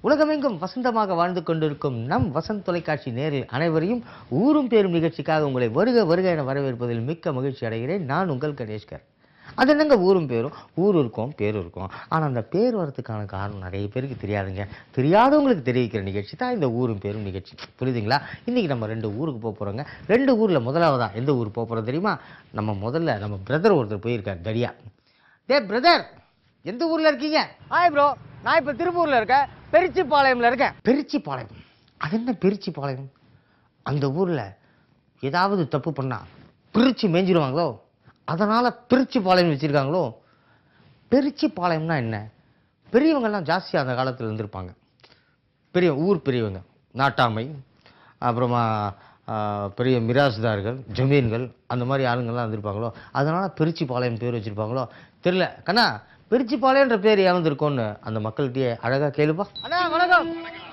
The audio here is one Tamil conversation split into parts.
உலகமெங்கும் வசந்தமாக வாழ்ந்து கொண்டிருக்கும் நம் வசந்த் தொலைக்காட்சி நேரில் அனைவரையும் ஊரும் பேரும் நிகழ்ச்சிக்காக உங்களை வருக வருக என வரவேற்பதில் மிக்க மகிழ்ச்சி அடைகிறேன் நான் உங்கள் கணேஷ்கர் அது என்னங்க ஊரும் பேரும் ஊர் இருக்கும் பேர் இருக்கும் ஆனால் அந்த பேர் வரதுக்கான காரணம் நிறைய பேருக்கு தெரியாதுங்க தெரியாதவங்களுக்கு தெரிவிக்கிற நிகழ்ச்சி தான் இந்த ஊரும் பேரும் நிகழ்ச்சி புரியுதுங்களா இன்றைக்கி நம்ம ரெண்டு ஊருக்கு போக போகிறோங்க ரெண்டு ஊரில் முதலாவதா எந்த ஊர் போக போகிறோம் தெரியுமா நம்ம முதல்ல நம்ம பிரதர் ஒருத்தர் போயிருக்கார் தடியா டே பிரதர் எந்த ஊர்ல இருக்கீங்க ஹாய் ப்ரோ நான் இப்போ திருப்பூர்ல இருக்கேன் பெருச்சிப்பாளையம்ல இருக்கேன் பெருச்சிப்பாளையம் அது என்ன பெருச்சிப்பாளையம் அந்த ஊர்ல ஏதாவது தப்பு பண்ணா பிரிச்சு மேய்ஞ்சிருவாங்களோ அதனால பிரிச்சிப்பாளையம் வச்சிருக்காங்களோ பெருச்சிப்பாளையம்னா என்ன பெரியவங்கெல்லாம் ஜாஸ்தியாக அந்த காலத்தில் இருந்திருப்பாங்க பெரிய ஊர் பெரியவங்க நாட்டாமை அப்புறமா ஆ, பெரிய மிராஸ்தார்கள் ஜமீன்கள் அந்த மாதிரி ஆளுங்கள்லாம் இருந்திருப்பாங்களோ அதனால பெருச்சிப்பாளையம் பேர் வச்சிருப்பாங்களோ தெரியல கண்ணா பெருச்சிப்பாளையன்ற பேர் ஏன் வந்திருக்கோன்னு அந்த மக்கள்கிட்டயே அழகா கேளுப்பா அண்ணா வணக்கம்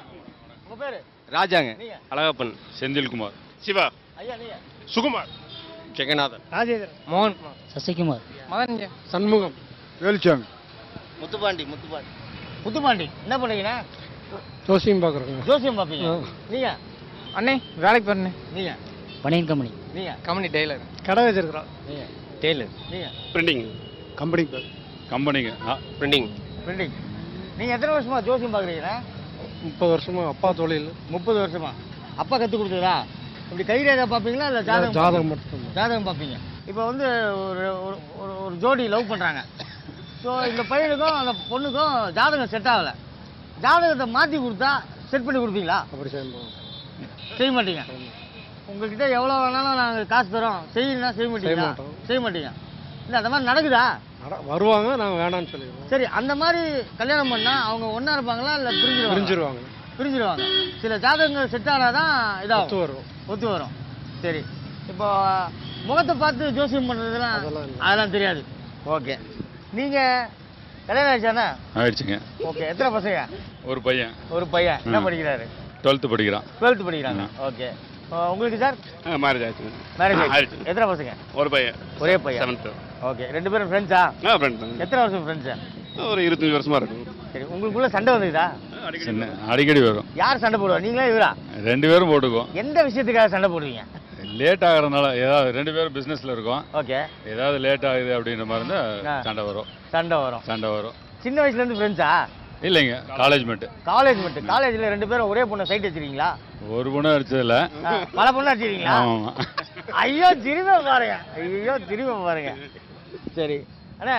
உங்க பேரு ராஜாங்க நீங்க? அழகப்பன் செந்தில்குமார் சிவா ஐயா நீங்க சுகுமார் ஜெகநாதன் ராஜேந்திரன் மோகன் சசிகுமார் மதன் சண்முகம் வேலுச்சாமி முத்துப்பாண்டி முத்துப்பாண்டி முத்துப்பாண்டி என்ன பண்ணீங்கன்னா ஜோசியம் பார்க்குறோங்க ஜோசியம் பார்ப்பீங்க நீங்க அண்ணே வேலைக்கு போறேன் நீங்க பனியன் கம்பெனி நீங்க கம்பெனி டெய்லர் கடை வச்சிருக்கிறோம் நீங்க டெய்லர் நீங்க பிரிண்டிங் கம்பெனி பேர் கம்பெனிங்க பிரிண்டிங் பிரிண்டிங் நீங்க எத்தனை வருஷமா ஜோசியம் பார்க்குறீங்கன்னா முப்பது வருஷமா அப்பா தொழில் முப்பது வருஷமா அப்பா கற்றுக் கொடுத்ததா இப்படி கைரேகை பார்ப்பீங்களா இல்லை ஜாதகம் ஜாதகம் பார்ப்பீங்களா? மட்டும் ஜாதகம் பார்ப்பீங்க இப்போ வந்து ஒரு ஒரு ஒரு- ஒரு ஜோடி லவ் பண்ணுறாங்க ஸோ இந்த பையனுக்கும் அந்த பொண்ணுக்கும் ஜாதகம் செட் ஆகலை ஜாதகத்தை மாற்றி கொடுத்தா செட் பண்ணி கொடுப்பீங்களா அப்படி செய்யணும் செய்ய மாட்டீங்க உங்ககிட்ட எவ்வளோ வேணாலும் நாங்கள் காசு தரோம் செய்யணும்னா செய்ய மாட்டீங்களா மாட்டோம். செய்ய மாட்டீங்க இல்லை அந்த மாதிரி நடக்குதா நட- வருவாங்க நாங்கள் வேணாம்னு சொல்லிடுவோம் சரி அந்த மாதிரி கல்யாணம் பண்ணால் அவங்க ஒன்றா இருப்பாங்களா இல்லை பிரிஞ்சிருவாங்க பிரிஞ்சிருவாங்க பிரிஞ்சிருவாங்க சில ஜாதகங்கள் செட் ஆனால் தான் ஒத்து இதாகும் வரும் ஒத்து வரும் சரி இப்போ முகத்தை பார்த்து ஜோசியம் பண்ணுறதுலாம் அதெல்லாம் இல்லை. அதெல்லாம் தெரியாது ஓகே நீங்கள் கல்யாணம் ஆயிடுச்சாண்ணா ஆயிடுச்சுங்க ஓகே எத்தனை பசங்க ஒரு பையன் ஒரு பையன் என்ன ம். படிக்கிறாரு டுவெல்த்து படிக்கிறான் டுவெல்த் படிக்கிறாங்க ஓகே உங்களுக்கு சார் மேரேஜ் ஆயிடுச்சு மேரேஜ் ஆயிடுச்சு. எத்தனை பசங்க ஒரு பையன் ஒரே பையன் செவன்த்து ஓகே ரெண்டு பேரும் ஃப்ரெண்ட்ஸா ஆ ஃப்ரெண்ட் எத்தனை வருஷம் ஃப்ரெண்ட்ஸு ஒரு இருபத்தஞ்சி வருஷமா இருக்கும் சரி உங்களுக்குள்ள சண்டை வந்துக்குதா சின்ன அடிக்கடி வரும் யார் சண்டை போடுவா நீங்களா இவரா ரெண்டு பேரும் போட்டுக்குவோம் எந்த விஷயத்துக்காக சண்டை போடுவீங்க லேட் ஆகிறதுனால ஏதாவது ரெண்டு பேரும் பிஸ்னஸில் இருக்கோம் ஓகே ஏதாவது லேட் ஆகுது அப்படின்ற மாதிரி ஆ. இருந்தால் சண்டை வரும் சண்டை வரும் சண்டை வரும் சின்ன வயசுல இருந்து ஃப்ரெண்ட்ஸா இல்லைங்க காலேஜ் மேட்டு காலேஜ் மட்டும் காலேஜ்ல ரெண்டு பேரும் ஒரே பொண்ணை சைட் வச்சிருக்கீங்களா ஒரு பொண்ணு அடிச்சதில்ல ஆ, பல பொண்ணு வச்சிருக்கீங்களா ஆமாம் ஐயோ திரும்ப பாருங்க ஐயோ திரும்ப பாருங்க சரி அண்ணா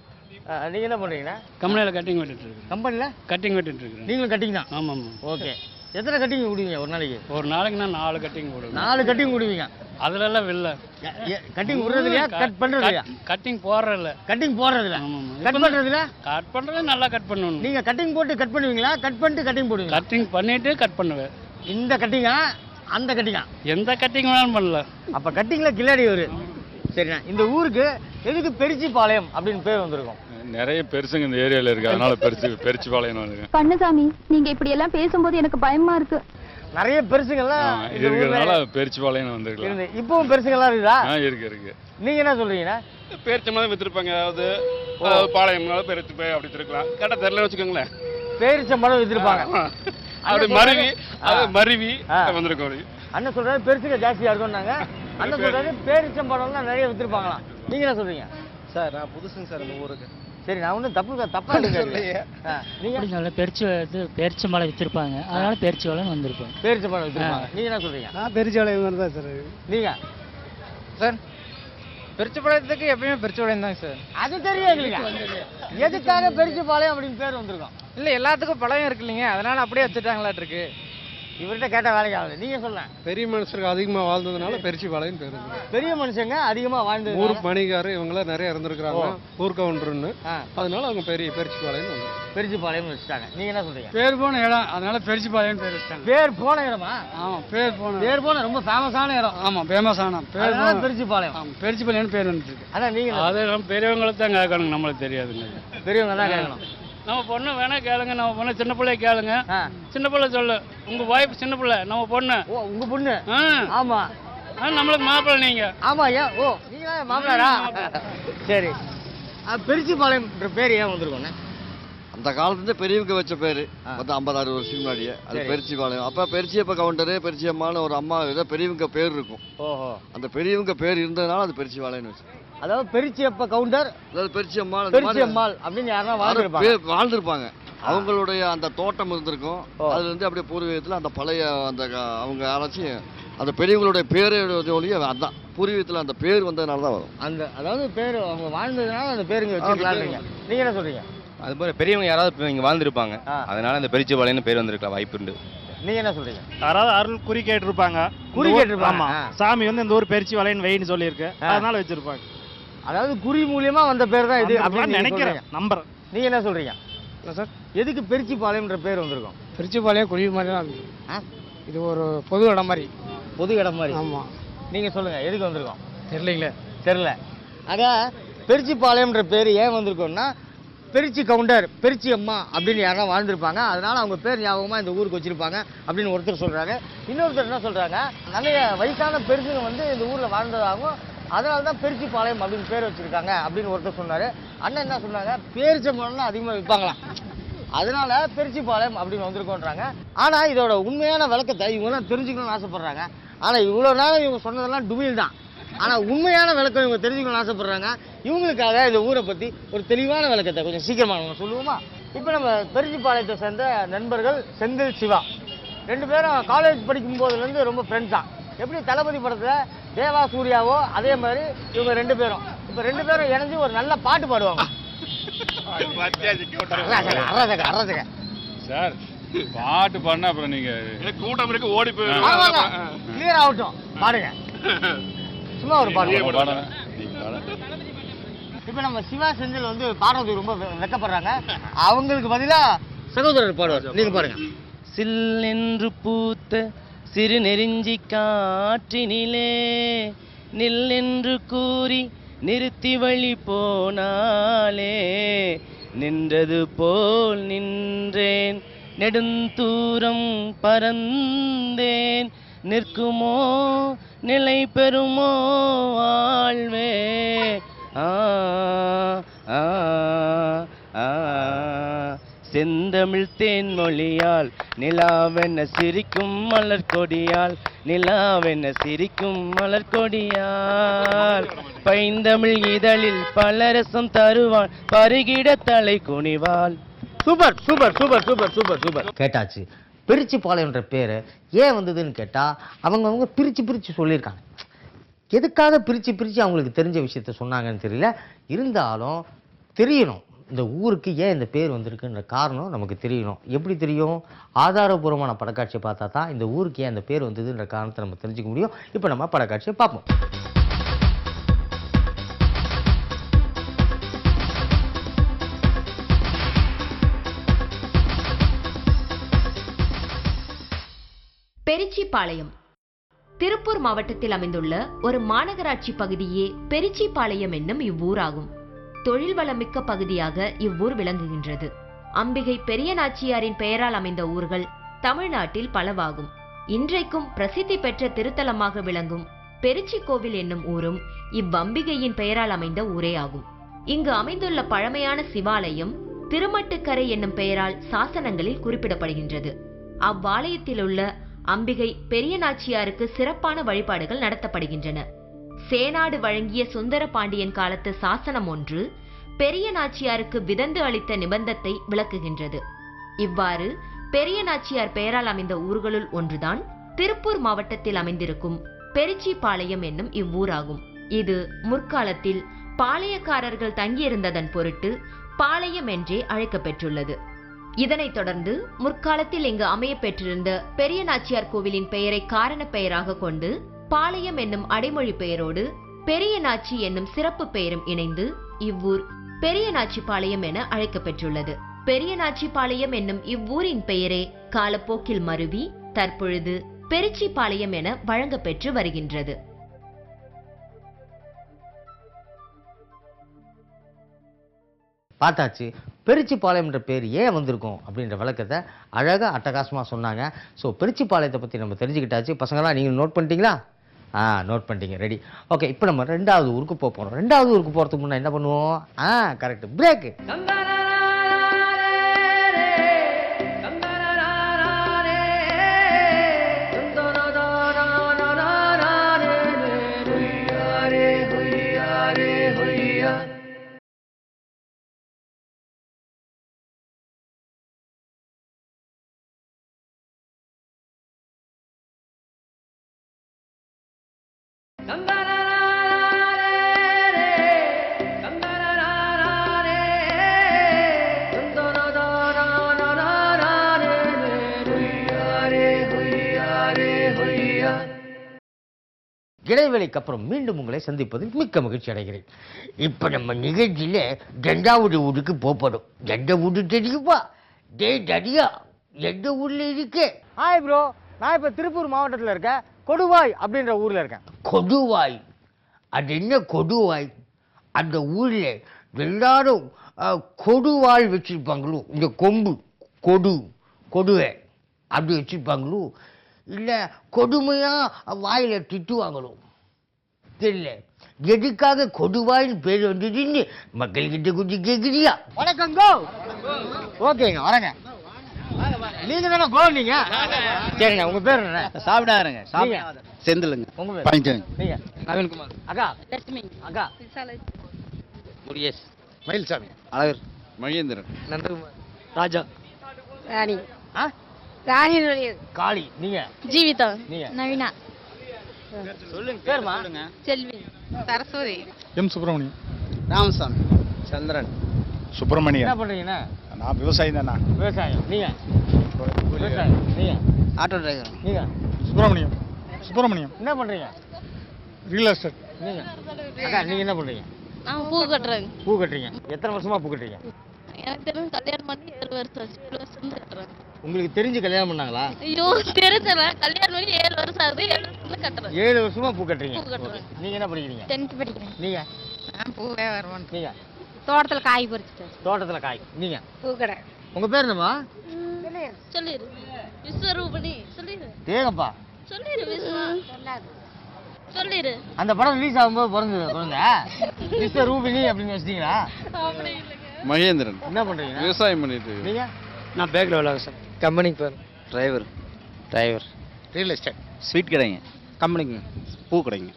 ஆ, நீங்க என்ன பண்றீங்கண்ணா கம்பெனியில் கட்டிங் வெட்டிட்டு இருக்கு கம்பெனில கட்டிங் வெட்டிட்டு இருக்கிறேன் நீங்களும் கட்டிங் தான் ஆமாம் ஆமாம் ஓகே எத்தனை கட்டிங் விடுவீங்க ஒரு நாளைக்கு ஒரு நாளைக்கு நான் நாலு கட்டிங் போடுவேன் நாலு கட்டிங் விடுவீங்க அதுலலாம் வெளில கட்டிங் விடுறதுலையா கட் பண்றதுலையா கட்டிங் போடுறதில்ல கட்டிங் போடுறதுல ஆமாம் ஆமாம் கட் பண்றதுல கட் பண்ணுறது நல்லா கட் பண்ணணும் நீங்க கட்டிங் போட்டு கட் பண்ணுவீங்களா கட் பண்ணிட்டு கட்டிங் போடுவீங்களா கட்டிங் பண்ணிட்டு கட் பண்ணுவேன் இந்த கட்டிங்கா அந்த கட்டிங்கா எந்த கட்டிங் வேணாலும் பண்ணலாம் அப்ப கட்டிங்ல கில்லாடி வரு சரிண்ணா இந்த ஊருக்கு எதுக்கு பெருச்சிப்பாளையம் அப்படின்னு பேர் வந்திருக்கும் நிறைய பெருசுங்க இந்த ஏரியாவில் இருக்கு அதனால பெருசு பெருச்சு பாளையம் வந்துங்க கண்ணசாமி நீங்க இப்படி எல்லாம் பேசும்போது எனக்கு பயமா இருக்கு நிறைய பெருசுங்கள்லாம் இந்த ஊர்ல இருக்கிறதுனால பெருச்சு பாளையம் வந்திருக்கலாம் இருந்து இப்பவும் பெருசுங்கள்லாம் இருக்குதா ஆ இருக்கு இருக்கு நீங்க என்ன சொல்றீங்கண்ணா பேரிச்சம்பளம் வித்துருப்பாங்க அதாவது அதாவது பாளையம்னால பேரிச்சு போய் அப்படி திருக்கலாம் கடை தெரியல வச்சுக்கோங்களேன் பேரிச்சம்பழம் வித்திருப்பாங்க அப்படி அண்ணன் மருவி சொல்றாரு- அது ஆ. மருவி ஆ. வந்திருக்கோம் அப்படி. அண்ணன் சொல்றாரு பெருசுங்க ஜாஸ்தியா இருக்கும்னாங்க அண்ணன் சொல்றாரு பேரிச்சம்பழம்லாம் நிறைய வித்திருப்பாங்களாம் நீங்க என்ன சொல்றீங்க சார் நான் புதுசுங்க சார் இந்த ஊருக்கு சரி நான் ஒன்றும் தப்பு தப்பா இல்லைங்க நீங்க அப்படி சொல்ல பெருச்சு இது பெருச்சு மலை விற்றுருப்பாங்க அதனால பெருச்சு வலைன்னு வந்திருப்பேன் பேரிச்சம்பழம் வித்திருப்பாங்க நீங்க என்ன சொல்றீங்க நான் பெருச்சாலையம் தான் சார் நீங்க சார் பெருச்சப்பழத்துக்கு எப்பயுமே பெருச்சப்பழம் தாங்க சார் அது தெரியும் எங்களுக்கு எதுக்காக பெருச்சிப்பாளையம் அப்படின்னு பேர் வந்திருக்கும் இல்லை எல்லாத்துக்கும் பழம் இருக்கு இல்லைங்க அதனால அப்படியே வச்சுட்டாங்களாட்டு இருக்கு இவர்கிட்ட கேட்ட வேலைக்கு ஆகுது நீங்க சொல்ல பெரிய மனுஷருக்கு அதிகமாக வாழ்ந்ததுனால பெருச்சி பாளையம் பேர் பெரிய மனுஷங்க அதிகமா வாழ்ந்து ஊர் பணிகாரு இவங்களாம் நிறைய இருந்திருக்கிறாங்க ஊர் கவுண்டர்னு ஆ, அதனால அவங்க பெரிய பெருச்சி பாளையம் வந்து பெருச்சிப்பாளையம் வச்சுட்டாங்க நீங்க என்ன சொல்றீங்க பேர் போன இடம் அதனால பெருச்சு பாளையம் பேர் வச்சிட்டாங்க பேர் போன இடமா ஆமாம் பேர் போன பேர் போன ரொம்ப ஃபேமஸான இடம் ஆமாம் ஃபேமஸ் ஆனா பேர் அதனால போன பெருச்சிப்பாளையம் ஆமாம் பெருச்சு பாளையம்னு பேர் வந்துருக்கு ஆனா நீங்க என்ன- அது நம்ம பெரியவங்களுக்கு தான் கேட்கணுங்க நம்மளுக்கு தெரியாதுங்க பெரியவங்க தான் கேட்கணும் நம்ம பொண்ணு வேணா கேளுங்க நம்ம பொண்ணு சின்ன பிள்ளைய கேளுங்க ஆ. சின்ன பிள்ளை சொல்லு உங்க வாய்ப்பு சின்ன பிள்ளை நம்ம பொண்ணு ஓ உங்க பொண்ணு ஆ ஆமா ஆ, நம்மளுக்கு மாப்பிள்ளை நீங்க ஆமா ஏன் ஓ நீங்க மாப்பிளாரா சரி பெருச்சிப்பாளையம்ன்ற பேர் ஏன் வந்திருக்கோண்ணே அந்த காலத்துல பெரியவங்க வச்ச பேரு மொத்தம் ஐம்பது அறுபது வருஷத்துக்கு முன்னாடியே அது சரி. பெருச்சிபாளையம் அப்ப பெருச்சியப்ப கவுண்டரு பெருச்சியம்மான்னு ஒரு அம்மா ஏதோ பெரியவங்க பேர் இருக்கும் ஓஹோ அந்த பெரியவங்க பேர் இருந்ததுனால அது பெருச்சிபாளையம்னு வச்சு அதாவது பெருச்சியப்ப கவுண்டர் அதாவது பெருச்சியம்மா அந்த மாதிரி பெருச்சியம்மாள் அப்படின்னு யாருன்னா யாரோ வாழ்ந்துருப்பாங்க பேர் வாழ்ந்திருப்பாங்க அவங்களுடைய அந்த தோட்டம் இருந்திருக்கும் ஓ. அதுல இருந்து அப்படியே பூர்வீகத்துல அந்த பழைய அந்த க- அவங்க யாராச்சும் அந்த பெரியவங்களுடைய பேரே ஒழிய அதான் பூர்வீகத்துல அந்த பேர் வந்ததுனால தான் வரும் அந்த அதாவது பேர் அவங்க வாழ்ந்ததுனால அந்த பேர் இங்க வச்சிருக்கலாம்ன்றீங்க நீங்க என்ன சொல்றீங்க அது போல பெரியவங்க யாராவது இப்போ இங்கே வாழ்ந்துருப்பாங்க ஆ. அதனால அந்த பெரிச்சபாளையம்னு பேர் வந்திருக்கலாம் வாய்ப்பு உண்டு நீங்க என்ன சொல்றீங்க யாராவது அருள் குறி கேட்டிருப்பாங்க குறி இந்த ஊர்- கேட்டிருப்பாங்க, ஆமா ஆ. சாமி வந்து இந்த ஊர் பெருச்சி வலைன்னு வெயின்னு சொல்லியிருக்கு ஆ. அதனால வச்சிருப்பாங்க அதாவது குறி மூலியமா வந்த பேர் தான் இது அப்படின்னு அப்படின்னு நினைக்கிறேன் நினைக்கிறேன் நம்புறேன் நீங்க என்ன சொல்றீங்க இல்லை சார் எதுக்கு பெருச்சிப்பாளையம்ன்ற பேர் வந்திருக்கும் திருச்சிபாளையம் குருவி மாதிரி தான் ஆ? இது ஒரு பொது இடம் மாதிரி பொது இடம் மாதிரி ஆமாம் நீங்க சொல்லுங்க எதுக்கு வந்திருக்கோம் தெரியலீங்களே தெரியல ஆக பெருச்சிப்பாளையம்ன்ற பேர் ஏன் வந்திருக்கோம்னா பெருச்சி கவுண்டர் பெருச்சி அம்மா அப்படின்னு யாரா வாழ்ந்திருப்பாங்க அதனால அவங்க பேர் ஞாபகமா இந்த ஊருக்கு வச்சிருப்பாங்க அப்படின்னு ஒருத்தர் சொல்றாங்க இன்னொருத்தர் என்ன சொல்றாங்க நிறைய வயசான பெருசுங்க வந்து இந்த ஊர்ல வாழ்ந்ததாகவும் அதனால தான் பெருச்சிப்பாளையம் அப்படின்னு பேர் வச்சிருக்காங்க அப்படின்னு ஒருத்தர் சொன்னாரு அண்ணன் என்ன சொன்னாங்க பேரிச்சம்பழம்லாம் அதிகமாக விற்பாங்களாம் அதனால பெருச்சிப்பாளையம் அப்படின்னு வந்திருக்கோன்றாங்க ஆனா இதோட உண்மையான விளக்கத்தை இவங்கெல்லாம் தெரிஞ்சுக்கணும்னு ஆசைப்படுறாங்க ஆனா இவ்வளோ நேரம் இவங்க சொன்னதெல்லாம் டுமில் தான் ஆனா உண்மையான விளக்கம் இவங்க தெரிஞ்சுக்கணும்னு ஆசைப்படுறாங்க இவங்களுக்காக இந்த ஊரை பத்தி ஒரு தெளிவான விளக்கத்தை கொஞ்சம் சீக்கிரமா நம்ம சொல்லுவோமா இப்போ நம்ம பெருச்சிப்பாளையத்தை சேர்ந்த நண்பர்கள் செந்தில் சிவா ரெண்டு பேரும் காலேஜ் படிக்கும் போதுலேருந்து ரொம்ப ஃப்ரெண்ட்ஸ் தான் எப்படி தளபதி படத்துல தேவா சூர்யாவோ அதே மாதிரி இவங்க ரெண்டு பேரும் இப்போ ரெண்டு பேரும் இணைஞ்சு ஒரு நல்ல பாட்டு பாடுவாங்க அராஜக, அராஜக, அராஜக. சார் பாட்டு பாடினா அப்புறம் நீங்க கூட்டம் இருக்கு ஓடி வாங்க, வாங்க. clear ஆகட்டும் பாடுங்க சும்மா ஒரு பாட்டு நீங்க பாடணும். நீங்க பாடணும். இப்போ நம்ம சிவா செந்தில் வந்து பாடுறதுக்கு ரொம்ப வெ- வெட்கப்படுறாங்க அவங்களுக்கு பதிலா சகோதரர் பாடுவார் நீங்க பாருங்க சில்லென்று பூத்த சிறு நெருஞ்சி காற்றினிலே நில்லென்று கூறி நிறுத்தி வழி போனாலே நின்றது போல் நின்றேன் நெடுந்தூரம் பறந்தேன் நிற்குமோ நிலை பெறுமோ வாழ்வே ஆ ஆ ஆ செந்தமிழ் தேன்மொழியால் நிலாவென சிரிக்கும் மலர் கொடியால் நிலாவென சிரிக்கும் மலர் கொடியால் பைந்தமிழ் இதழில் பலரசம் தருவான் பருகிட தலை குனிவாள் super super super super super super கேட்டாச்சு பிரிச்சுப்பாளையம்ன்ற பேர் ஏன் வந்ததுன்னு கேட்டா அவங்கவங்க பிரிச்சு பிரிச்சு சொல்லியிருக்காங்க எதுக்காக பிரிச்சு பிரிச்சு அவங்களுக்கு தெரிஞ்ச விஷயத்த சொன்னாங்கன்னு தெரியல இருந்தாலும் தெரியணும் இந்த ஊருக்கு ஏன் இந்த பேர் வந்திருக்குன்ற காரணம் நமக்கு தெரியணும் எப்படி தெரியும் ஆதாரபூர்வமான படக்காட்சியை பார்த்தா தான் இந்த ஊருக்கு ஏன் இந்த பேர் வந்ததுன்ற காரணத்தை நம்ம தெரிஞ்சுக்க முடியும் இப்போ நம்ம படக்காட்சியை பார்ப்போம் பெரிச்சிபாளையம் திருப்பூர் மாவட்டத்தில் அமைந்துள்ள ஒரு மாநகராட்சி பகுதியே பெரிச்சிபாளையம் என்னும் இவ்வூராகும் தொழில் வளமிக்க பகுதியாக இவ்வூர் விளங்குகின்றது அம்பிகை பெரிய நாச்சியாரின் பெயரால் அமைந்த ஊர்கள் தமிழ்நாட்டில் பலவாகும் இன்றைக்கும் பிரசித்தி பெற்ற திருத்தலமாக விளங்கும் பெருச்சி கோவில் என்னும் ஊரும் இவ்வம்பிகையின் பெயரால் அமைந்த ஊரே ஆகும் இங்கு அமைந்துள்ள பழமையான சிவாலயம் திருமட்டுக்கரை என்னும் பெயரால் சாசனங்களில் குறிப்பிடப்படுகின்றது அவ்வாலயத்தில் உள்ள அம்பிகை பெரிய நாச்சியாருக்கு சிறப்பான வழிபாடுகள் நடத்தப்படுகின்றன சேனாடு வழங்கிய சுந்தர பாண்டியன் காலத்து சாசனம் ஒன்று பெரிய நாச்சியாருக்கு விதந்து அளித்த நிபந்தத்தை விளக்குகின்றது இவ்வாறு பெரிய நாச்சியார் பெயரால் அமைந்த ஊர்களுள் ஒன்றுதான் திருப்பூர் மாவட்டத்தில் அமைந்திருக்கும் பெருச்சிபாளையம் என்னும் இவ்வூராகும் இது முற்காலத்தில் பாளையக்காரர்கள் தங்கியிருந்ததன் பொருட்டு பாளையம் என்றே அழைக்கப்பெற்றுள்ளது இதனைத் தொடர்ந்து முற்காலத்தில் இங்கு அமைய பெற்றிருந்த பெரிய நாச்சியார் கோவிலின் பெயரை காரண பெயராக கொண்டு பாளையம் என்னும் அடைமொழி பெயரோடு பெரிய நாச்சி என்னும் சிறப்பு பெயரும் இணைந்து இவ்வூர் பெரிய நாச்சிபாளையம் என அழைக்கப்பெற்றுள்ளது பெரிய நாச்சிபாளையம் என்னும் இவ்வூரின் பெயரே காலப்போக்கில் மருவி தற்பொழுது பெருச்சிபாளையம் என வழங்கப்பெற்று வருகின்றது பார்த்தாச்சு பெருச்சிப்பாளையம்ன்ற பேர் ஏன் வந்திருக்கும் அப்படின்ற விளக்கத்தை அழகாக அட்டகாசமாக சொன்னாங்க ஸோ பெருச்சிப்பாளையத்தை பற்றி நம்ம தெரிஞ்சுக்கிட்டாச்சு பசங்களாம் நீங்கள் நோட் பண்ணிட்டீங்களா ஆ நோட் பண்ணிட்டீங்க ரெடி ஓகே இப்போ நம்ம ரெண்டாவது ஊருக்கு போக போகிறோம் ரெண்டாவது ஊருக்கு போகிறதுக்கு முன்னே என்ன பண்ணுவோம் ஆ கரெக்ட் பிரேக்கு இடைவேளைக்கு அப்புறம் மீண்டும் உங்களை சந்திப்பதில் மிக்க மகிழ்ச்சி அடைகிறேன் இப்போ நம்ம நிகழ்ச்சியில ரெண்டாவது ஊருக்கு போகப்படும் எந்த ஊரு தெரியுமா டே டடியா எந்த ஊர்ல இருக்கு ஹாய் ப்ரோ நான் இப்போ திருப்பூர் மாவட்டத்தில் இருக்கேன் கொடுவாய் அப்படின்ற ஊரில் இருக்கேன் கொடுவாய் அது என்ன கொடுவாய் அந்த ஊர்ல எல்லாரும் அஹ், கொடுவாய் வச்சிருப்பாங்களோ இந்த கொம்பு கொடு கொடுவை அப்படி வச்சிருப்பாங்களோ இல்லை கொடுமையா வாயில திட்டுவாங்களோ தெரியல எதுக்காக கொடுவாய்னு பேர் வந்ததுன்னு மக்கள்கிட்ட கொஞ்சம் கேட்குறியா வணக்கம் கோ ஓகேங்க வரேங்க நீங்க தானே கோ நீங்க சரிங்க உங்க பேர் என்ன சாப்பிடாருங்க நீங்க செந்திலுங்க உங்க பேர் பஞ்சன் நீங்க நவீன்குமார் அக்கா லட்சுமி அக்கா முருகேஷ் மயில்சாமி அழகர் மகேந்திரன் நந்தகுமார் ராஜா ராணி ஆ ராணி காளி நீங்க ஜீவிதா நீங்க நவீனா சொல்லுங்க பேருமா செல்வி சரஸ்வதி எம் சுப்பிரமணியம் ராமசாமி சந்திரன் சுப்பிரமணியன் என்ன பண்றீங்கண்ணா நான் விவசாயி தானா விவசாயம் நீங்க விவசாயம் நீங்க ஆட்டோ டிரைவர் நீங்க சுப்பிரமணியம் சுப்பிரமணியம் என்ன பண்றீங்க ரியல் எஸ்டேட் நீங்க அக்கா நீங்க என்ன பண்றீங்க நான் பூ கட்டுறேன் பூ கட்டுறீங்க எத்தனை வருஷமா பூ கட்டுறீங்க எனக்கு தெரிஞ்சு கல்யாணம் பண்ணி ஏழு வருஷம் ஆச்சு ஏழு வருஷம் கட்டுறேன் உங்களுக்கு தெரிஞ்சு கல்யாணம் பண்ணாங்களா ஐயோ தெரிஞ்சல கல்யாணம் பண்ணி ஏழு வருஷம் ஆகுது ஏழு வருஷம் கட்டுறேன் ஏழு வருஷமா பூ கட்டுறீங்க பூ கட்டுறேன். Okay. நீங்க என்ன படிக்கிறீங்க டென்த் படிக்கிறேன் நீங்க நான் பூவே வருவேன் நீங்க தோட்டத்துல காய் பறிச்சுட்டு தோட்டத்துல காய் நீங்க பூ கடை உங்க பேர் என்னம்மா சொல்லிடு விஸ்வரூபணி சொல்லிடு ஏகப்பா சொல்லிடு விஸ்வா சொல்லிடு அந்த படம் ரிலீஸ் ஆகும்போது பிறந்தது குழந்தை மிஸ்டர் ரூபினி அப்படின்னு வச்சிட்டீங்களா அப்படி இல்லைங்க மகேந்திரன் என்ன பண்றீங்க விவசாயம் பண்ணிட்டு நீங்க நான் பேக்கில் வேலை சார் கம்பெனிக்கு பேர் driver driver real estate sweet கடைங்க கம்பெனிக்கு பூ கடைங்க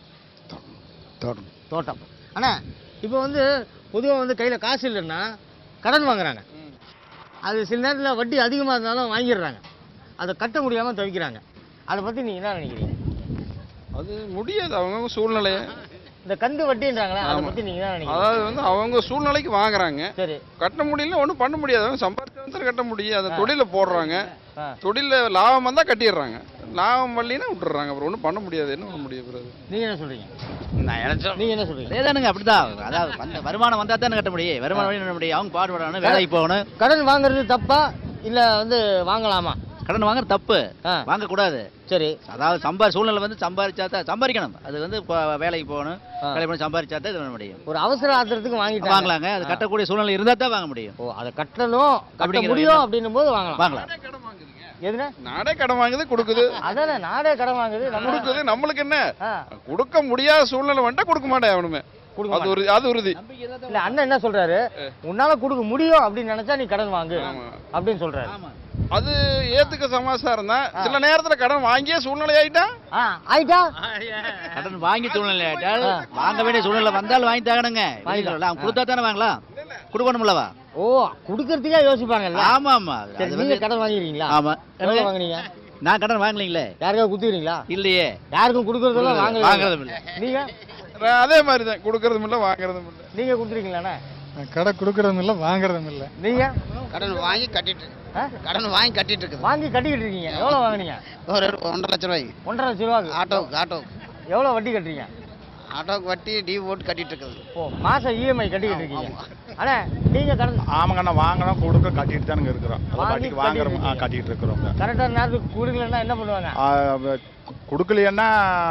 தோட்டம் தோட்டம் அண்ணா இப்போ வந்து பொதுவாக வந்து கையில் காசு இல்லைன்னா கடன் வாங்குறாங்க அது சில நேரத்தில் வட்டி அதிகமாக இருந்தாலும் வாங்கிடுறாங்க அதை கட்ட முடியாமல் தவிக்கிறாங்க அதை பற்றி நீங்கள் என்ன நினைக்கிறீங்க அது முடியாது அவங்கவுங்க சூழ்நிலையை இந்த கந்து வட்டின்றாங்களே அதை ஆமா. பற்றி நீங்கள் என்ன நினைக்கிறீங்க அதாவது வந்து அவங்க சூழ்நிலைக்கு வாங்குறாங்க சரி கட்ட முடியல ஒன்றும் பண்ண முடியாது அவங்க சம்பாதிச்சு கட்ட முடியும் அதை தொழில போடுறாங்க ஆ தொழிலில் லாபம் வந்தால் கட்டிடுறாங்க லாபம் வரலைன்னா விட்டுறாங்க அப்புறம் ஒன்றும் பண்ண முடியாது என்ன பண்ண முடியும் பிறகு நீங்கள் என்ன சொல்கிறீங்க நான் எனக்கு நீங்கள் என்ன சொல்கிறீங்க அதேதானுங்க அப்படிதான் அதாவது வந்த வருமானம் வந்தா தானே கட்ட முடியும் வருமானம் வழி கட்ட முடியும் அவங்க பாடுபடணும் வேலைக்கு போகணும் கடன் வாங்குறது தப்பா இல்லை வந்து வாங்கலாமா கடன் வாங்குறது தப்பு ஆ வாங்கக்கூடாது சரி அதாவது சம்பாரி சூழ்நிலை வந்து சம்பாரிச்சா தான் சம்பாதிக்கணும் அது வந்து இப்போ வேலைக்கு போகணும் ஆ. வேலைக்கு போய் சம்பாரிச்சா தான் இது பண்ண முடியும் ஒரு அவசர ஆத்திரத்துக்கு வாங்கிட்டாங்க வாங்கலாங்க அது கட்டக்கூடிய சூழ்நிலை இருந்தால் தான் வாங்க முடியும் ஓ அதை கட்டணும் கட்ட அப்படிங்கிற முடியும் எண்ணம். அப்படின்னும் போது வாங்கலாம் வாங்கலாம் எதுனா நாடே கடன் வாங்குது கொடுக்குது அதானே நாடே கடன் வாங்குது நம்ம கொடுக்குது நம்மளுக்கு என்ன ஆ, கொடுக்க முடியாத சூழ்நிலை வந்துட்டா கொடுக்க மாட்டேன் அவனுமே கொடுக்க அது ஒரு அது உறுதி இல்ல அண்ணன் என்ன சொல்றாரு உன்னால கொடுக்க முடியும் அப்படின்னு நினைச்சா நீ கடன் வாங்கு ஆமா. அப்படின்னு சொல்றாரு ஆமாம் அது ஏத்துக்க சமாசாரம் தான் சில நேரத்துல கடன் வாங்கியே சூழ்நிலை ஆயிட்டா ஆ ஆயிட்டா கடன் வாங்கி சூழ்நிலை ஆயிட்டால் வாங்க வேண்டிய சூழ்நிலை வந்தாலும் வாங்கி தாகணுங்க வாங்கிக்கலாம். அவங்க கொடுத்தா தானே வாங்கலாம் கொடுக்கணும்லவா ஓ குடுக்கறதுக்கே யோசிப்பாங்கல்ல ஆமா ஆமா சரி அது நீங்க வந்து கடன் வாங்கிருக்கீங்களா ஆமா எவ்வளவு வாங்குனீங்க நான் கடன் வாங்கலீங்களே யாருக்காவது குத்துறீங்களா இல்லையே யாருக்கும் குடுக்கறதெல்லாம் வாங்கல வாங்குறதும் இல்லை நீங்க அதே மாதிரி தான் கொடுக்கறதும் இல்லை வாங்குறதும் இல்லை நீங்க குடுத்துறீங்களாண்ணே கடை கொடுக்கறதும் இல்லை வாங்குறதும் இல்லை நீங்க கடன் வாங்கி கட்டிட்டு ஆ? கடன் வாங்கி கட்டிட்டு இருக்குது வாங்கி கட்டிக்கிட்டு இருக்கீங்க எவ்வளவு வாங்குனீங்க ஒரு ஒன்றரை லட்சம் ரூபாய்க்கு ஒன்றரை லட்சம் ரூபாய்க்கு ஆட்டோவுக்கு ஆட்டோ எவ்வளவு வட்டி கட்டுறீங்க ஆட்டோவுக்கு வட்டி டியூ போட்டு கட்டிட்டு இருக்குது ஓ மாசம் இஎம்ஐ கட்டிக்கிட்டு இருக்கீங்க அண்ணே நீங்க கடன் ஆமாங்கண்ணா வாங்கணும் கொடுக்க கட்டிட்டு தானுங்க இருக்கிறோம் அதை வாங்கி வட்டிக்கு வாங்குறோம் ஆ, கட்டிட்டு கட்டிட்டு இருக்கிறோங்க கரெக்டான நேரத்துக்கு கொடுக்கலன்னா என்ன பண்ணுவாங்க ஆ, வ- கொடுக்கலையேன்னா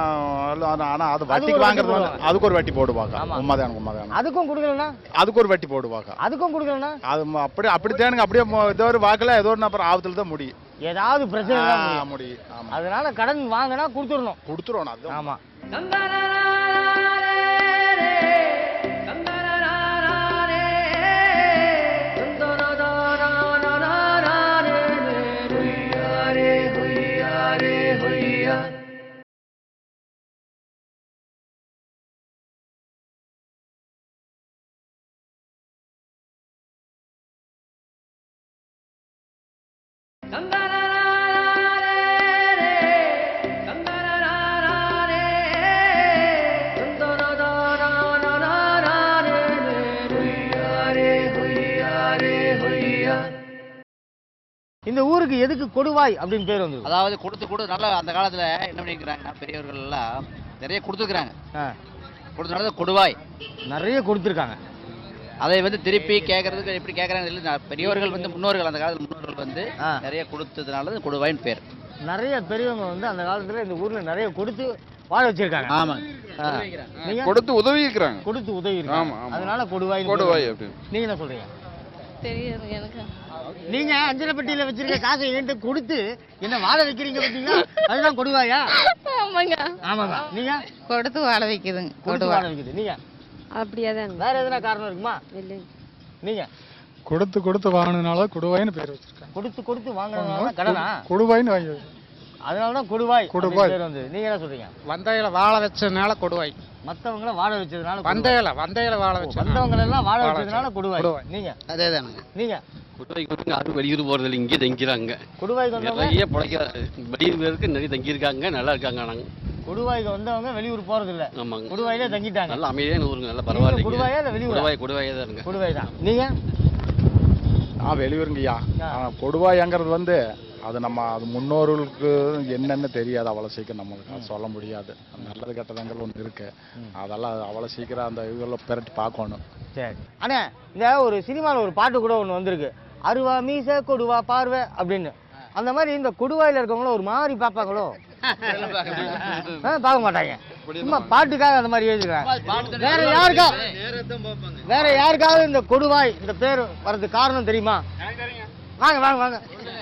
ஆனா- ஆனா அது வட்டிக்கு ஒரு வட்டி வாங்குறது வந்து போடுவாங்க. அதுக்கு ஒரு வட்டி போடுவாங்க ஆமா. உண்மைதான் உண்மைதான் அதுக்கும் கொடுக்கலன்னா அதுக்கு ஒரு வட்டி போடுவாங்க அதுக்கும் கொடுக்கலன்னா அது ம- அப்படி அப்படித்தானுங்க அப்படியே மொ- ஏதோ ஒரு வாக்குல ஏதோ ஒரு அப்புறம் ஆபத்துல தான் முடியும் ஏதாவது பிரச்சனை தான் ஆ, முடியும். முடியும் ஆமா அதனால கடன் வாங்கினா கொடுத்துடணும் கொடுத்துருவோம் அது ஆமா இந்த ஊருக்கு எதுக்கு கொடுவாய் அப்படின்னு பேர் வந்து அதாவது கொடுத்து கொடுத்து நல்லா அந்த காலத்துல என்ன பண்ணிக்கிறாங்கன்னா பெரியவர்கள் எல்லாம் நிறைய கொடுத்துருக்குறாங்க கொடுத்தனால கொடுவாய் நிறைய கொடுத்துருக்காங்க அதை வந்து திருப்பி கேட்கறதுக்கு எப்படி கேட்கறாங்க இல்லை நான் பெரியவர்கள் வந்து முன்னோர்கள் அந்த காலத்துல முன்னோர்கள் வந்து நிறைய கொடுத்ததுனால அது கொடுவாயின்னு பேர் நிறைய பெரியவங்க வந்து அந்த காலத்துல இந்த ஊர்ல நிறைய கொடுத்து வாழ வச்சிருக்காங்க ஆமா ஆ. நீங்க கொடுத்து உதவி இருக்கிறாங்க கொடுத்து உதவி இருக்காங்க. ஆமா, ஆமா. அதனால கொடுவாய் கொடுவாய் அப்படின்னு. நீங்க என்ன சொல்றீங்க தெரியாது எனக்கு நீங்க அஞ்சலப்பட்டியில வச்சிருக்க காசை என்கிட்ட கொடுத்து என்ன வாழ வைக்கிறீங்க பாத்தீங்களா அதுதான் கொடுவாயா ஆமாங்க ஆமாங்க நீங்க கொடுத்து வாழ வைக்குதுங்க கொடுத்து வாழ வைக்குது நீங்க அப்படியே தான் வேற எதுனா காரணம் இருக்குமா நீங்க கொடுத்து கொடுத்து வாங்கினதுனால கொடுவாயின்னு பேர் வச்சிருக்காங்க கொடுத்து கொடுத்து வாங்குறதுனால கடனா கொடுவாயின்னு வாங்கி அதனால தான் கொடுவாய் கொடுவாய். அப்படின்னு பேர் வந்து நீங்க என்ன சொல்றீங்க வந்தையில வாழ வச்சதுனால கொடுவாய் மத்தவங்கள வாழ வச்சதுனால கொடுவாய். வந்தையில வந்தையில வாழ ஓ, வந்தவங்க எல்லாம் வாழ வாழ வச்சதுனால கொடுவாய் கொடுவாய். நீங்க அதே தானுங்க நீங்க குடுவாய்க்கு வந்து யாரும் வெளியூர் போகிறதில்ல இங்கே தங்கிறாங்க கொடுவாய்க்கு வந்தவங்க நிறைய பிழைக்க வெளியூருக்கு நிறைய தங்கியிருக்காங்க நல்லா இருக்காங்க நாங்கள் கொடுவாய்க்கு வந்தவங்க வெளியூர் போறது இல்ல ஆமாங்க கொடுவாயிலே தங்கிட்டாங்க நல்ல அமைதியான ஊருங்க நல்லா நீங்க பரவாயில்லைங்க கொடுவாயா இல்ல வெளியூரா குடுவாய் குடுவாயே தான் இருங்க கொடுவாய் தான் நீங்க நான் வெளியூருங்கய்யா ஆ. ஆனா கொடுவாயங்கிறது வந்து அது நம்ம அது முன்னோர்களுக்கு என்னன்னு தெரியாது அவ்வளோ சீக்கிரம் நம்மளுக்கு சொல்ல முடியாது நல்லது கெட்டதங்கள் ஒன்று இருக்கு அதெல்லாம் அவ்வளோ சீக்கிரம் அந்த இதுகளை பிரட்டி பார்க்கணும் சரி அண்ணே இந்த ஒரு சினிமாவில் ஒரு பாட்டு கூட ஒன்று வந்திருக்கு அருவா மீச கொடுவா பார்வை அப்படின்னு அந்த மாதிரி இந்த கொடுவாயில இருக்கவங்களும் ஒரு மாதிரி பார்ப்பாங்களோ ஆ, பார்க்க மாட்டாங்க சும்மா பாட்டுக்காக அந்த மாதிரி எழுதிக்கிறாங்க வேற யாருக்கா வேற யாருக்காவது இந்த கொடுவாய் இந்த பேர் வர்றதுக்கு காரணம் தெரியுமா வாங்க வாங்க வாங்க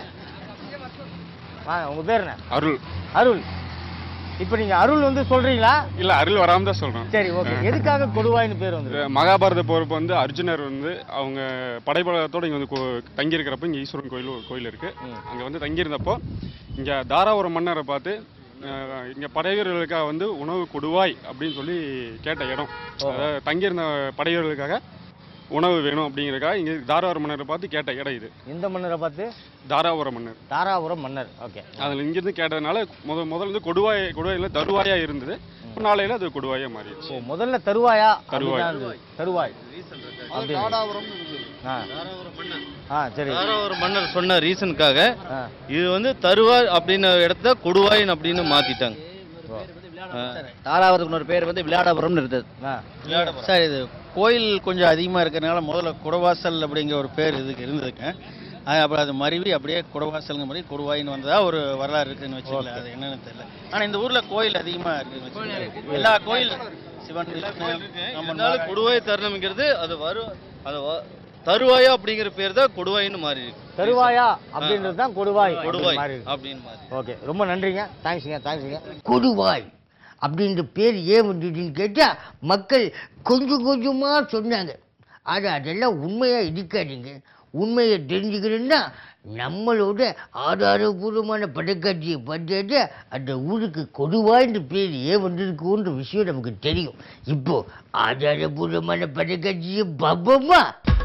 வாங்க உங்க பேர் என்ன அருள் அருள் இப்போ நீங்க அருள் வந்து சொல்றீங்களா இல்ல அருள் வராம தான் சொல்றேன் சரி ஓகே எதுக்காக கொடுவாய்னு பேர் வந்து இந்த மகாபாரத போறப்ப வந்து அர்ஜுனர் வந்து அவங்க படைபலத்தோட இங்க வந்து கோ- தங்கியிருக்கிறப்ப இங்க ஈஸ்வரன் கோயில் ஒரு கோயில் இருக்கு அங்க வந்து தங்கியிருந்தப்போ இங்க தாராபுரம் மன்னரை பார்த்து அஹ், இங்க படைவீரர்களுக்காக வந்து உணவு கொடுவாய் அப்படின்னு சொல்லி கேட்ட இடம் அதாவது தங்கியிருந்த படைவீரர்களுக்காக உணவு வேணும் அப்படிங்கிறதுக்காக இங்க தாராபுரம் மன்னரை பார்த்து கேட்ட இடம் இது எந்த மன்னரை பார்த்து தாராபுரம் மன்னர் தாராபுரம் மன்னர் ஓகே அதில் இங்கிருந்து கேட்டதுனால முத முதல்ல வந்து கொடுவாய் கொடுவாயில தருவாயா இருந்தது நாளையில அது கொடுவாயா மாறிடுச்சு ஓ முதல்ல தருவாயா தருவாய். அப்படிதான் இருந்தது. தருவாய் அப்படி. ஆ. ஆ சரி ஒரு மன்னர் சொன்ன ரீசனுக்காக ஆ. இது வந்து தருவாய் அப்படின்னு இடத்த கொடுவாயின் அப்படின்னு மாத்திட்டாங்க தாராபுரத்துக்கு ஒரு பேர் வந்து விளையாடபுரம்னு இருந்தது ஆ. சார் இது கோயில் கொஞ்சம் அதிகமாக இருக்கிறனால முதல்ல குடவாசல் அப்படிங்கிற ஒரு பேர் இதுக்கு இருந்ததுங்க அது அப்புறம் அது மருவி அப்படியே குடவாசல்ங்கிற மாதிரி கொடுவாயின்னு வந்ததா ஒரு வரலாறு இருக்குன்னு வச்சுக்கலாம் அது என்னன்னு தெரியல ஆனால் இந்த ஊரில் கோயில் அதிகமாக இருக்குன்னு வச்சுக்கலாம் எல்லா கோயில் சிவன் இருந்தாலும் கொடுவாய் தருணம்ங்கிறது அது வரும் அது வ- தருவாயா அப்படிங்கிற பேர் தான் கொடுவாயின்னு மாறி இருக்கு. தருவாயா அப்படின்றது தான் கொடுவாய் கொடுவாய் மாதிரி இருக்கு. அப்படின்னு மாறி ஓகே ரொம்ப நன்றிங்க தேங்க்ஸுங்க தேங்க்ஸுங்க கொடுவாய் அப்படின்ற பேர் ஏன் வந்துட்டுன்னு கேட்டால் மக்கள் கொஞ்சம் கொஞ்சமாக சொன்னாங்க அது அதெல்லாம் உண்மையாக இருக்காதுங்க உண்மையை தெரிஞ்சுக்கணுன்னா நம்மளோட ஆதாரபூர்வமான படக்காட்சியை பார்த்தாட்டு அந்த ஊருக்கு கொடுவாய்ன்ற பேர் ஏன் வந்திருக்குன்ற விஷயம் நமக்கு தெரியும் இப்போ ஆதாரபூர்வமான படக்காட்சியை பார்ப்போமா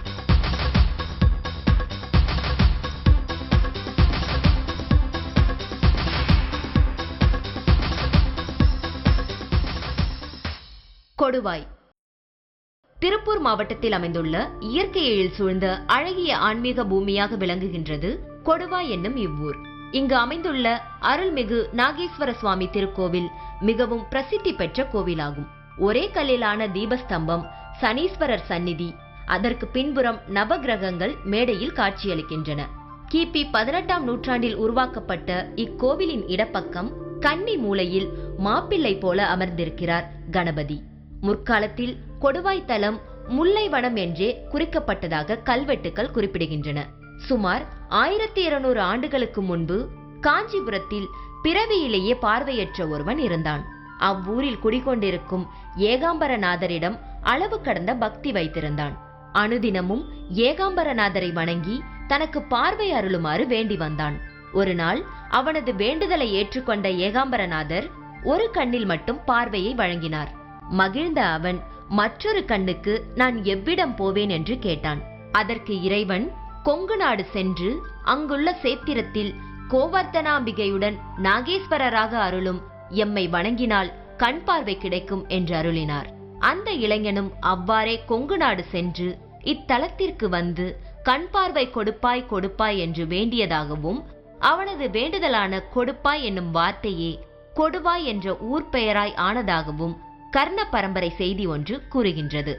கொடுவாய் திருப்பூர் மாவட்டத்தில் அமைந்துள்ள இயற்கை எழில் சூழ்ந்த அழகிய ஆன்மீக பூமியாக விளங்குகின்றது கொடுவாய் என்னும் இவ்வூர் இங்கு அமைந்துள்ள அருள்மிகு நாகேஸ்வர சுவாமி திருக்கோவில் மிகவும் பிரசித்தி பெற்ற கோவிலாகும் ஒரே கல்லிலான தீபஸ்தம்பம் சனீஸ்வரர் சந்நிதி அதற்கு பின்புறம் நவகிரகங்கள் மேடையில் காட்சியளிக்கின்றன கிபி பதினெட்டாம் நூற்றாண்டில் உருவாக்கப்பட்ட இக்கோவிலின் இடப்பக்கம் கன்னி மூலையில் மாப்பிள்ளை போல அமர்ந்திருக்கிறார் கணபதி முற்காலத்தில் கொடுவாய் தலம் முல்லைவனம் என்றே குறிக்கப்பட்டதாக கல்வெட்டுக்கள் குறிப்பிடுகின்றன சுமார் ஆயிரத்தி இருநூறு ஆண்டுகளுக்கு முன்பு காஞ்சிபுரத்தில் பிறவியிலேயே பார்வையற்ற ஒருவன் இருந்தான் அவ்வூரில் குடிகொண்டிருக்கும் ஏகாம்பரநாதரிடம் அளவு கடந்த பக்தி வைத்திருந்தான் அனுதினமும் ஏகாம்பரநாதரை வணங்கி தனக்கு பார்வை அருளுமாறு வேண்டி வந்தான் ஒரு நாள் அவனது வேண்டுதலை ஏற்றுக்கொண்ட ஏகாம்பரநாதர் ஒரு கண்ணில் மட்டும் பார்வையை வழங்கினார் மகிழ்ந்த அவன் மற்றொரு கண்ணுக்கு நான் எவ்விடம் போவேன் என்று கேட்டான் அதற்கு இறைவன் கொங்கு நாடு சென்று அங்குள்ள சேத்திரத்தில் கோவர்த்தனாம்பிகையுடன் நாகேஸ்வரராக அருளும் எம்மை வணங்கினால் கண் பார்வை கிடைக்கும் என்று அருளினார் அந்த இளைஞனும் அவ்வாறே கொங்கு நாடு சென்று இத்தலத்திற்கு வந்து கண் பார்வை கொடுப்பாய் கொடுப்பாய் என்று வேண்டியதாகவும் அவனது வேண்டுதலான கொடுப்பாய் என்னும் வார்த்தையே கொடுவாய் என்ற ஊர் பெயராய் ஆனதாகவும் கர்ண பரம்பரை செய்தி ஒன்று கூறுகின்றது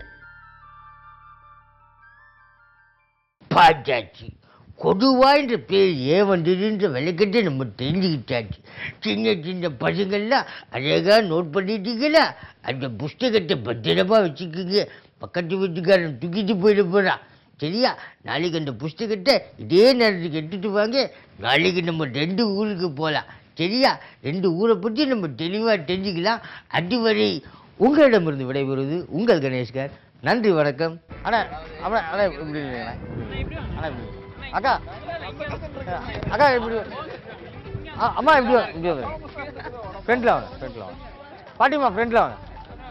பார்த்தாச்சு கொடுவாய்ன்ற பேர் ஏன் வந்ததுன்ற விளக்கத்தை நம்ம தெரிஞ்சுக்கிட்டாச்சு சின்ன சின்ன பசங்கள்லாம் அழகாக நோட் பண்ணிட்டீங்களா அந்த புஸ்தகத்தை பத்திரமா வச்சுக்கோங்க பக்கத்து வீட்டுக்காரன் தூக்கிட்டு போயிட போகிறான் சரியா நாளைக்கு அந்த புஸ்தகத்தை இதே நேரத்துக்கு எடுத்துட்டு வாங்க நாளைக்கு நம்ம ரெண்டு ஊருக்கு போகலாம் சரியா ரெண்டு ஊரை பற்றி நம்ம தெளிவாக தெரிஞ்சுக்கலாம் அதுவரை உங்களிடமிருந்து விடைபெறுவது உங்கள் கணேஷ்கர் நன்றி வணக்கம் அண்ணா அண்ணா அண்ணா இப்படி இல்லைங்கண்ணா அண்ணா இப்படி அக்கா அக்கா இப்படி ஆ, அம்மா இப்படி வாங்க இப்படி வாங்க ஃப்ரெண்டில் வாங்க ஃப்ரெண்டில் வாங்க பாட்டிம்மா ஃப்ரெண்டில் வாங்க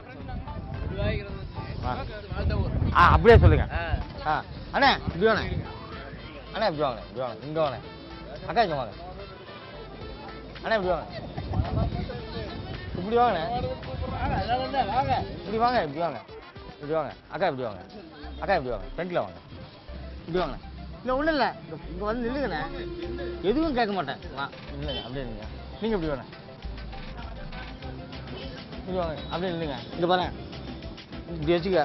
ஆ. ஆ அப்படியே சொல்லுங்க ஆ அண்ணா இப்படி வாங்க அண்ணா இப்படி வாங்க இப்படி வாங்க இங்கே வாங்க அக்கா இங்கே வாங்க அண்ணா இப்படி வாங்க இப்படி வாங்கண்ணே இப்படி வாங்க இப்படி வாங்க இப்படி வாங்க அக்கா இப்படி வாங்க அக்கா இப்படி வாங்க ஃப்ரண்ட்டில் வாங்க இப்படி வாங்க இல்லை ஒன்றும் இல்லை இங்கே வந்து நில்லுங்கண்ணே எதுவும் கேட்க மாட்டேன் வா இல்லைங்க அப்படியே நில்லுங்க நீங்கள் இப்படி வாங்க இப்படி வாங்க அப்படியே நில்லுங்க இங்கே பாருங்க இப்படி வச்சுக்க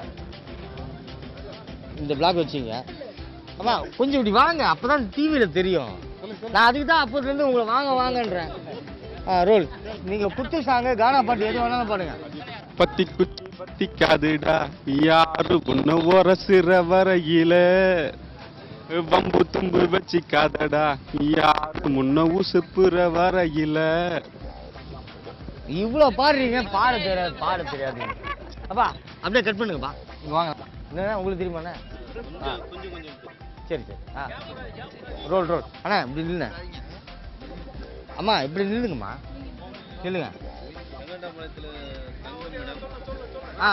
இந்த பிளாக் வச்சுங்க அம்மா கொஞ்சம் இப்படி வாங்க அப்போ தான் டிவியில் தெரியும் நான் அதுக்கு தான் அப்போதுலேருந்து உங்களை வாங்க வாங்கன்றேன் ஆ ரோல் நீங்கள் குத்து சாங்கு கானா பாட்டு எது வேணாலும் பாடுங்க பத்தி குச்சி பத்திக்காதுடா யாரு உன்ன உரசுற வரையில வம்பு தும்பு வச்சிக்காதடா யாரு முன்ன உசுப்புற வரையில இவ்வளோ பாடுறீங்க பாட தெரியாது பாட தெரியாது அப்பா அப்படியே கட் பண்ணுங்கப்பா இங்க வாங்க என்ன உங்களுக்கு தெரியுமாண்ணே ஆ. சரி சரி ஆ ரோல் ரோல் அண்ணா இப்படி நில்லுண்ணே அம்மா இப்படி நில்லுங்கம்மா நில்லுங்க ஆ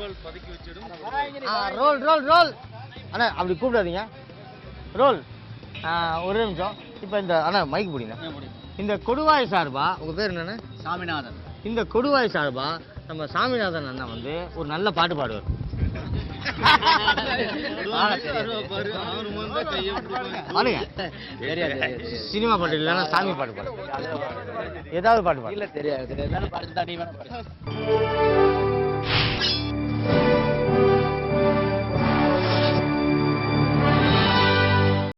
ஆ ரோல் ரோல் ரோல் அண்ணா அப்படி கூப்பிடாதீங்க ரோல் ஆ, ஒரே நிமிஷம் இப்போ இந்த அண்ணா மைக் பிடிங்க இந்த கொடுவாய் சார்பா உங்கள் பேர் என்னண்ணே சாமிநாதன் இந்த கொடுவாய் சார்பா நம்ம சாமிநாதன் அண்ணா வந்து ஒரு நல்ல பாட்டு பாடுவார் பாடுங்க சினிமா பாட்டு இல்லைன்னா சாமி பாட்டு பாடு ஏதாவது பாட்டு பாடு இல்ல தெரியாது தெரியாது பாட்டு தான் நீ வேணா பாடு